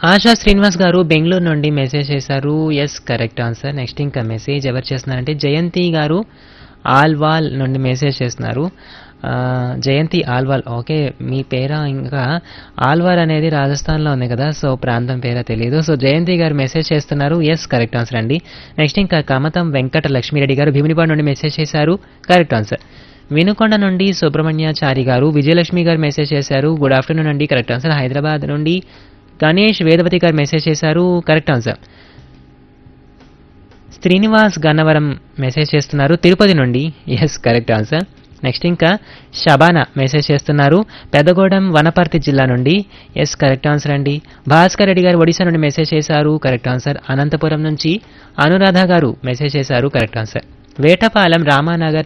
ఆశా శ్రీనివాస్ గారు బెంగళూరు నుండి మెసేజ్ చేశారు ఎస్ కరెక్ట్ ఆన్సర్ నెక్స్ట్ ఇంకా మెసేజ్ ఎవరు చేస్తున్నారంటే జయంతి గారు ఆల్వాల్ నుండి మెసేజ్ చేస్తున్నారు ఆ, జయంతి ఆల్వాల్ ఓకే మీ పేర ఇంకా ఆల్వాల్ అనేది రాజస్థాన్లో ఉంది కదా సో ప్రాంతం పేర తెలియదు సో జయంతి గారు మెసేజ్ చేస్తున్నారు ఎస్ కరెక్ట్ ఆన్సర్ అండి నెక్స్ట్ ఇంకా కమతం వెంకట లక్ష్మీరెడ్డి గారు భీమినిపాడు నుండి మెసేజ్ చేశారు కరెక్ట్ ఆన్సర్ వినుకొండ నుండి సుబ్రహ్మణ్యాచారి గారు విజయలక్ష్మి గారు మెసేజ్ చేశారు గుడ్ ఆఫ్టర్నూన్ అండి కరెక్ట్ ఆన్సర్ హైదరాబాద్ నుండి గణేష్ వేదవతి గారు మెసేజ్ చేశారు correct answer Srinivas Gannavaram message చేస్తున్నారు తిరుపతి నుండి ఎస్ కరెక్ట్ ఆన్సర్ నెక్స్ట్ ఇంకా షబానా మెసేజ్ చేస్తున్నారు పెద్దగూడెం వనపర్తి జిల్లా నుండి ఎస్ కరెక్ట్ ఆన్సర్ అండి భాస్కర్ రెడ్డి గారు ఒడిశా నుండి మెసేజ్ చేశారు కరెక్ట్ ఆన్సర్ అనంతపురం నుంచి అనురాధ గారు మెసేజ్ చేశారు కరెక్ట్ ఆన్సర్ వేటపాలెం రామానగర్